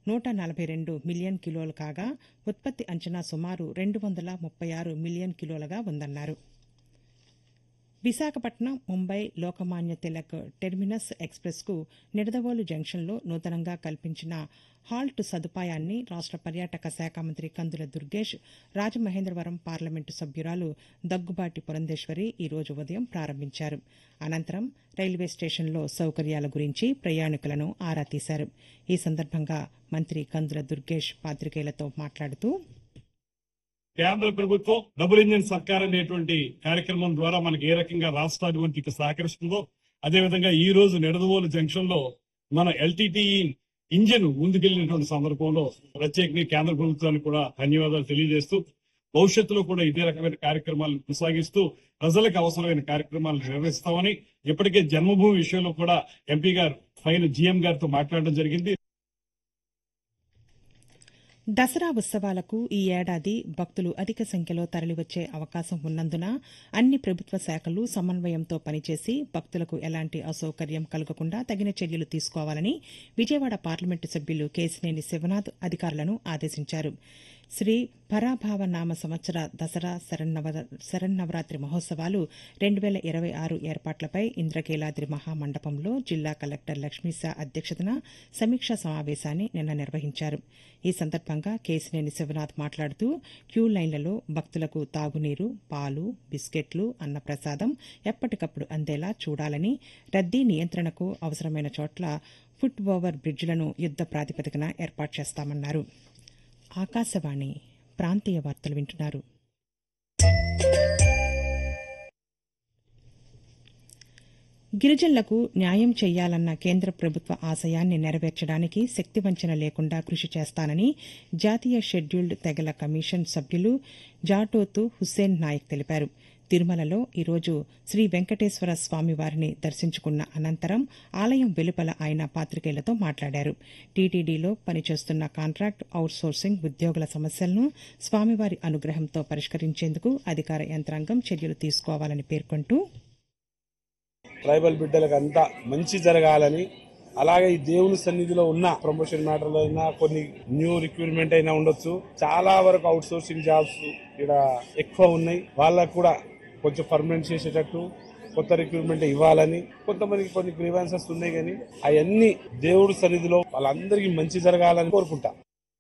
నూట నలభై రెండు మిలియన్ కిలోలు కాగా ఉత్పత్తి అంచనా సుమారు రెండు వందల ముప్పై ఆరు మిలియన్ కిలోలుగా ఉందన్నారు విశాఖపట్నం ముంబై లోకమాన్య తిలక్ టెర్మినస్ ఎక్స్ప్రెస్కు నిడదవోలు జంక్షన్లో నూతనంగా కల్పించిన హాల్ట్ సదుపాయాన్ని రాష్ట పర్యాటక శాఖ మంత్రి కందుల దుర్గేష్ రాజమహేంద్రవరం పార్లమెంటు సభ్యురాలు దగ్గుబాటి పురంధేశ్వరి ఈ రోజు ఉదయం ప్రారంభించారు అనంతరం రైల్వే స్టేషన్లో సౌకర్యాల గురించి ప్రయాణికులను ఆరా తీశారు ఈ సందర్భంగా మంత్రి కందుల దుర్గేష్ పాతికేయులతో మాట్లాడుతూ కేంద్ర ప్రభుత్వం డబుల్ ఇంజిన్ సర్కార్ అనేటువంటి కార్యక్రమం ద్వారా మనకి ఏ రకంగా రాష్ట్రానికి సహకరిస్తుందో అదేవిధంగా ఈ రోజు నిడదవోలు జంక్షన్ లో మన ఎల్టీటీ ఇంజిన్ ముందుకెళ్లినటువంటి సందర్భంలో ప్రత్యేకంగా కేంద్ర ప్రభుత్వానికి కూడా ధన్యవాదాలు తెలియజేస్తూ భవిష్యత్తులో కూడా ఇదే రకమైన కార్యక్రమాలను కొనసాగిస్తూ ప్రజలకు అవసరమైన కార్యక్రమాలు నిర్వహిస్తామని ఇప్పటికే జన్మభూమి విషయంలో కూడా ఎంపీ గారు పైన జీఎం గారితో మాట్లాడడం జరిగింది దసరా ఉత్సవాలకు ఈ ఏడాది భక్తులు అధిక సంఖ్యలో తరలివచ్చే అవకాశం ఉన్నందున అన్ని ప్రభుత్వ శాఖలు సమన్వయంతో పనిచేసి భక్తులకు ఎలాంటి అసౌకర్యం కలగకుండా తగిన చర్యలు తీసుకోవాలని విజయవాడ పార్లమెంటు సభ్యులు కేసినేని శివనాథ్ అధికారులను ఆదేశించారు శ్రీ పరాభావ నామ సంవత్సర దసరా శరన్నవ శరన్నవరాత్రి మహోత్సవాలు రెండు వేల ఇరవై ఆరు ఏర్పాట్లపై ఇంద్రకీలాద్రి మహామండపంలో జిల్లా కలెక్టర్ లక్ష్మీశా అధ్యక్షతన సమీక్షా సమావేశాన్ని నిన్న నిర్వహించారు ఈ సందర్భంగా కేసినేని శివనాథ్ మాట్లాడుతూ క్యూ లైన్లలో భక్తులకు తాగునీరు పాలు బిస్కెట్లు అన్నప్రసాదం ఎప్పటికప్పుడు అందేలా చూడాలని రద్దీ నియంత్రణకు అవసరమైన చోట్ల ఫుట్ ఓవర్ బ్రిడ్జిలను యుద్ద ప్రాతిపదికన ఏర్పాటు చేస్తామన్నారు ఆకాశవాణి ప్రాంతీయ వార్తలు వింటున్నారు గిరిజనులకు న్యాయం చేయాలన్న కేంద్ర ప్రభుత్వ ఆశయాన్ని నెరవేర్చడానికి శక్తివంచన లేకుండా కృషి చేస్తానని జాతీయ షెడ్యూల్డ్ తెగల కమిషన్ సభ్యులు జాటోతు హుస్సేన్ నాయక్ తెలిపారు తిరుమలలో ఈరోజు శ్రీ వెంకటేశ్వర స్వామివారిని దర్శించుకున్న అనంతరం ఆలయం వెలుపల ఆయన పాతికేయులతో మాట్లాడారు టీటీడీలో పనిచేస్తున్న కాంట్రాక్ట్ అవుట్సోర్సింగ్ ఉద్యోగుల సమస్యలను స్వామివారి అనుగ్రహంతో పరిష్కరించేందుకు అధికార యంత్రాంగం చర్యలు తీసుకోవాలని పేర్కొంటూ ట్రైబల్ బిడ్డలకు అంతా మంచి జరగాలని అలాగే ఈ దేవుని సన్నిధిలో ఉన్న ప్రమోషన్ మ్యాటర్లో అయినా కొన్ని న్యూ రిక్రూట్మెంట్ అయినా ఉండొచ్చు చాలా వరకు అవుట్ సోర్సింగ్ జాబ్స్ ఇక్కడ ఎక్కువ ఉన్నాయి వాళ్ళకు కూడా కొంచెం పర్మనెంట్ చేసేటట్టు కొత్త రిక్రూట్మెంట్ ఇవ్వాలని కొంతమందికి కొన్ని గ్రీవాన్సెస్ ఉన్నాయి కానీ అవన్నీ దేవుడి సన్నిధిలో వాళ్ళందరికీ మంచి జరగాలని కోరుకుంటా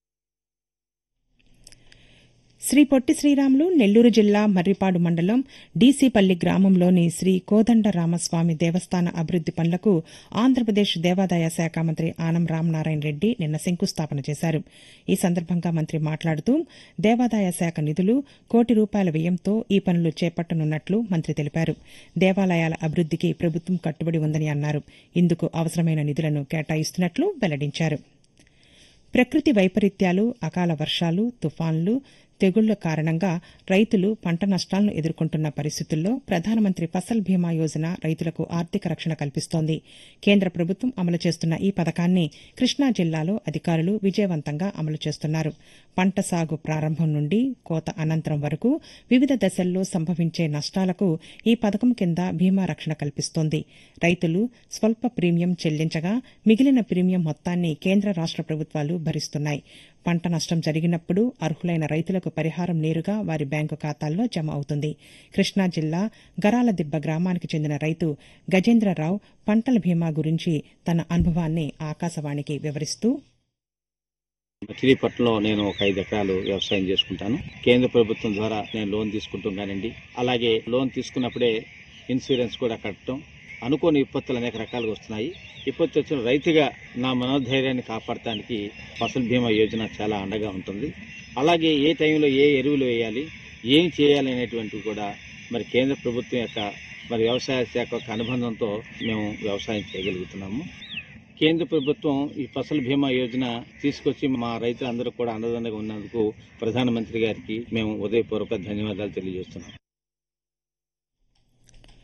శ్రీ పొట్టి శ్రీరాములు నెల్లూరు జిల్లా మర్రిపాడు మండలం డీసీపల్లి గ్రామంలోని శ్రీ కోదండ రామస్వామి దేవస్థాన అభివృద్ది పనులకు ఆంధ్రప్రదేశ్ దేవాదాయ శాఖ మంత్రి ఆనం రామనారాయణ రెడ్డి నిన్న శంకుస్థాపన చేశారు ఈ సందర్భంగా మంత్రి మాట్లాడుతూ దేవాదాయ శాఖ నిధులు కోటి రూపాయల వ్యయంతో ఈ పనులు చేపట్టనున్నట్లు మంత్రి తెలిపారు దేవాలయాల అభివృద్దికి ప్రభుత్వం కట్టుబడి ఉందని అన్నారు ఇందుకు అవసరమైన నిధులను కేటాయిస్తున్నట్లు వెల్లడించారు ప్రకృతి వైపరీత్యాలు అకాల వర్షాలు తుఫాన్లు తెగుళ్ల కారణంగా రైతులు పంట నష్టాలను ఎదుర్కొంటున్న పరిస్థితుల్లో ప్రధానమంత్రి ఫసల్ బీమా యోజన రైతులకు ఆర్థిక రక్షణ కల్పిస్తోంది కేంద్ర ప్రభుత్వం అమలు చేస్తున్న ఈ పథకాన్ని కృష్ణా జిల్లాలో అధికారులు విజయవంతంగా అమలు చేస్తున్నారు పంట సాగు ప్రారంభం నుండి కోత అనంతరం వరకు వివిధ దశల్లో సంభవించే నష్టాలకు ఈ పథకం కింద బీమా రక్షణ కల్పిస్తోంది రైతులు స్వల్ప ప్రీమియం చెల్లించగా మిగిలిన ప్రీమియం మొత్తాన్ని కేంద్ర రాష్ట ప్రభుత్వాలు భరిస్తున్నాయి పంట నష్టం జరిగినప్పుడు అర్హులైన రైతులకు పరిహారం నేరుగా వారి బ్యాంకు ఖాతాల్లో జమ అవుతుంది కృష్ణా జిల్లా గరాలదిబ్బ గ్రామానికి చెందిన రైతు గజేంద్రరావు పంటల బీమా గురించి తన అనుభవాన్ని ఆకాశవాణికి వివరిస్తూ మచిలీపట్నంలో నేను ఒక ఐదు ఎకరాలు వ్యవసాయం చేసుకుంటాను కేంద్ర ప్రభుత్వం ద్వారా నేను లోన్ తీసుకుంటున్నానండి అలాగే లోన్ తీసుకున్నప్పుడే ఇన్సూరెన్స్ కూడా కట్టడం అనుకోని విపత్తులు అనేక రకాలుగా వస్తున్నాయి విపత్తు వచ్చిన రైతుగా నా మనోధైర్యాన్ని కాపాడటానికి ఫసల్ బీమా యోజన చాలా అండగా ఉంటుంది అలాగే ఏ టైంలో ఏ ఎరువులు వేయాలి ఏం చేయాలి అనేటువంటివి కూడా మరి కేంద్ర ప్రభుత్వం యొక్క మరి వ్యవసాయ శాఖ యొక్క అనుబంధంతో మేము వ్యవసాయం చేయగలుగుతున్నాము కేంద్ర ప్రభుత్వం ఈ ఫసల్ బీమా యోజన తీసుకొచ్చి మా రైతులందరూ కూడా అండదండగా ఉన్నందుకు ప్రధానమంత్రి గారికి మేము ఉదయపూర్వక ధన్యవాదాలు తెలియజేస్తున్నాం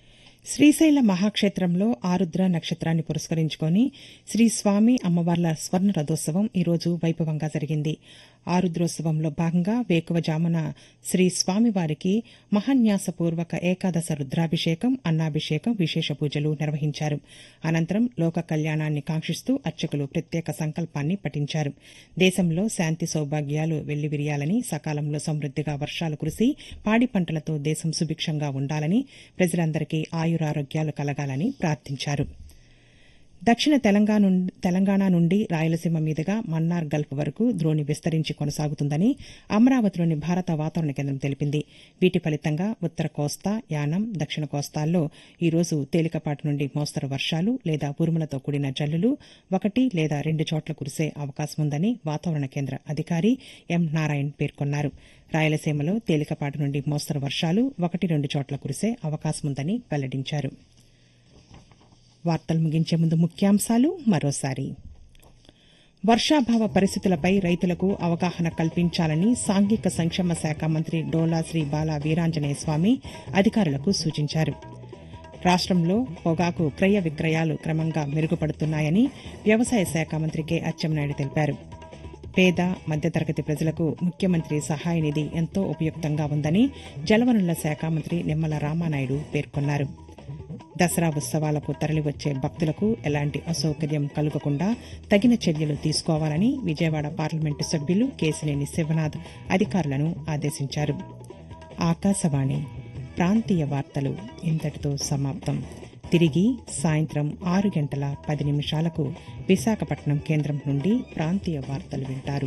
శ్రీశైల మహాక్షేత్రంలో ఆరుద్ర నక్షత్రాన్ని పురస్కరించుకొని శ్రీ స్వామి అమ్మవార్ల స్వర్ణ రథోత్సవం ఈరోజు వైభవంగా జరిగింది ఆరుద్రోత్సవంలో భాగంగా వేకువజామున శ్రీ స్వామివారికి మహాన్యాసపూర్వక ఏకాదశ రుద్రాభిషేకం అన్నాభిషేకం విశేష పూజలు నిర్వహించారు అనంతరం లోక కళ్యాణాన్ని కాంక్షిస్తూ అర్చకులు ప్రత్యేక సంకల్పాన్ని పఠించారు దేశంలో శాంతి సౌభాగ్యాలు వెల్లివిరియాలని సకాలంలో సమృద్దిగా వర్షాలు కురిసి పాడి పంటలతో దేశం సుభిక్షంగా ఉండాలని ప్రజలందరికీ ఆయురారోగ్యాలు కలగాలని ప్రార్థించారు దక్షిణ తెలంగాణ నుండి- తెలంగాణ నుండి రాయలసీమ మీదుగా మన్నార్ గల్ఫ్ వరకు ద్రోణి విస్తరించి కొనసాగుతుందని అమరావతిలోని భారత వాతావరణ కేంద్రం తెలిపింది వీటి ఫలితంగా ఉత్తర కోస్తా యానం దక్షిణ కోస్తాల్లో ఈ రోజు తేలికపాటి నుండి మోస్తరు వర్షాలు లేదా ఉరుములతో కూడిన జల్లులు ఒకటి లేదా రెండు చోట్ల కురిసే అవకాశం ఉందని వాతావరణ కేంద్ర అధికారి ఎం నారాయణ్ పేర్కొన్నారు రాయలసీమలో తేలికపాటి నుండి మోస్తరు వర్షాలు ఒకటి రెండు చోట్ల కురిసే అవకాశం ఉందని వెల్లడించారు వార్తలు ముగించే ముందు ముఖ్యాంశాలు మరోసారి వర్షాభావ పరిస్థితులపై రైతులకు అవగాహన కల్పించాలని సాంఘిక సంక్షేమ శాఖ మంత్రి డోలా శ్రీ బాల వీరాంజనేయ స్వామి అధికారులకు సూచించారు రాష్ట్రంలో పొగాకు క్రయ విక్రయాలు క్రమంగా మెరుగుపడుతున్నాయని వ్యవసాయ శాఖ మంత్రి కె అచ్చెన్నాయుడు తెలిపారు పేద మధ్యతరగతి ప్రజలకు ముఖ్యమంత్రి సహాయ నిధి ఎంతో ఉపయుక్తంగా ఉందని జలవనరుల శాఖ మంత్రి నిమ్మల రామానాయుడు పేర్కొన్నారు దసరా ఉత్సవాలకు తరలివచ్చే భక్తులకు ఎలాంటి అసౌకర్యం కలుగకుండా తగిన చర్యలు తీసుకోవాలని విజయవాడ పార్లమెంటు సభ్యులు కేసినేని శివనాథ్ అధికారులను ఆదేశించారు ఆకాశవాణి ప్రాంతీయ వార్తలు ఇంతటితో సమాప్తం తిరిగి సాయంత్రం ఆరు గంటల పది నిమిషాలకు విశాఖపట్నం కేంద్రం నుండి ప్రాంతీయ వార్తలు వింటారు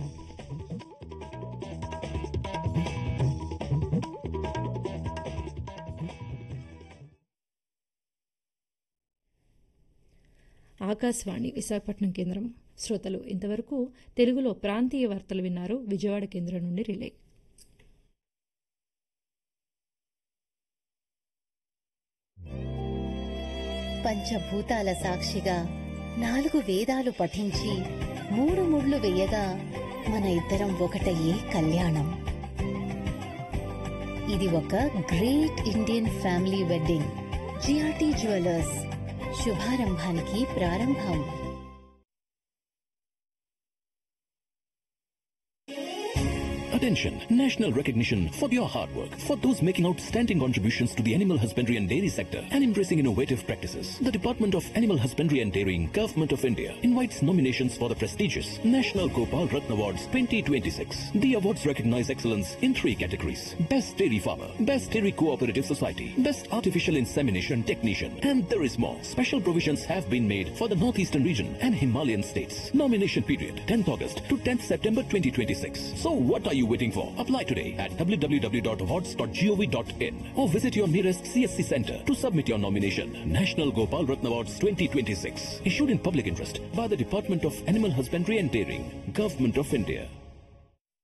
ఆకాశవాణి విశాఖపట్నం కేంద్రం శ్రోతలు ఇంతవరకు తెలుగులో ప్రాంతీయ వార్తలు విన్నారు విజయవాడ కేంద్రం నుండి రిలే పంచభూతాల సాక్షిగా నాలుగు వేదాలు పఠించి మూడు ముళ్ళు వేయగా మన ఇద్దరం ఒకటయ్యే కళ్యాణం ఇది ఒక great Indian family wedding GRT jewellers శుభారంభానికి ప్రారంభం Attention! National recognition for your hard work. For those making outstanding contributions to the animal husbandry and dairy sector and embracing innovative practices, the Department of Animal Husbandry and Dairying, Government of India invites nominations for the prestigious National Gopal Ratna Awards 2026. The awards recognize excellence in three categories. Best Dairy Farmer, Best Dairy Cooperative Society, Best Artificial Insemination Technician, and there is more. Special provisions have been made for the Northeastern region and Himalayan states. Nomination period 10th August to 10th September 2026. So what are you waiting for? Apply today at www.awards.gov.in or visit your nearest CSC center to submit your nomination. National Gopal Ratna Awards 2026. Issued in public interest by the Department of Animal Husbandry and Dairying, Government of India.